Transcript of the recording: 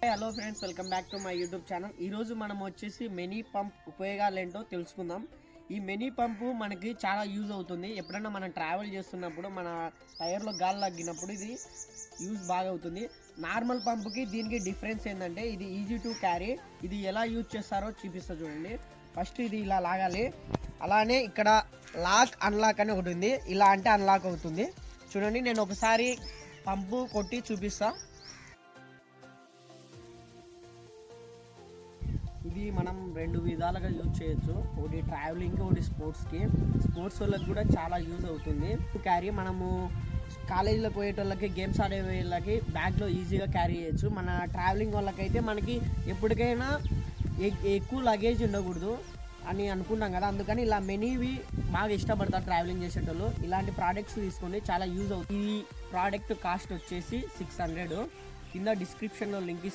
hello friends welcome back to my YouTube channel ఈరోజు మనం వచ్చేసి మెనీ పంప్ ఉపయోగాలు ఏంటో తెలుసుకుందాం ఈ మెనీ పంపు మనకి చాలా యూజ్ అవుతుంది ఎప్పుడైనా మనం ట్రావెల్ చేస్తున్నప్పుడు మన టైర్లో గాలి తగ్గినప్పుడు ఇది యూజ్ బాగా అవుతుంది నార్మల్ పంపుకి దీనికి డిఫరెన్స్ ఏంటంటే ఇది ఈజీ టు క్యారీ ఇది ఎలా యూజ్ చేస్తారో చూపిస్తా చూడండి ఫస్ట్ ఇది ఇలా లాగాలి అలానే ఇక్కడ లాక్ అన్లాక్ అని ఒకటి ఉంది ఇలా అంటే అన్లాక్ అవుతుంది చూడండి నేను ఒకసారి పంపు కొట్టి చూపిస్తా ఇది మనం రెండు విధాలుగా యూజ్ చేయొచ్చు ఒకటి ట్రావెలింగ్ ఒకటి స్పోర్ట్స్కి స్పోర్ట్స్ వాళ్ళకి కూడా చాలా యూజ్ అవుతుంది క్యారీ మనము కాలేజీలో పోయేటోళ్ళకి గేమ్స్ ఆడే వాళ్ళకి బ్యాగ్లో ఈజీగా క్యారీ చేయొచ్చు మన ట్రావెలింగ్ వాళ్ళకైతే మనకి ఎప్పటికైనా ఎ- ఎక్కువ లగేజ్ ఉండకూడదు అని అనుకుంటాం కదా అందుకని ఇలా మెనీవి బాగా ఇష్టపడతారు ట్రావెలింగ్ చేసేటోళ్ళు ఇలాంటి ప్రోడక్ట్స్ తీసుకోండి చాలా యూజ్ అవుతుంది ఈ ప్రోడక్ట్ కాస్ట్ వచ్చేసి సిక్స్ హండ్రెడ్ కింద డిస్క్రిప్షన్లో లింక్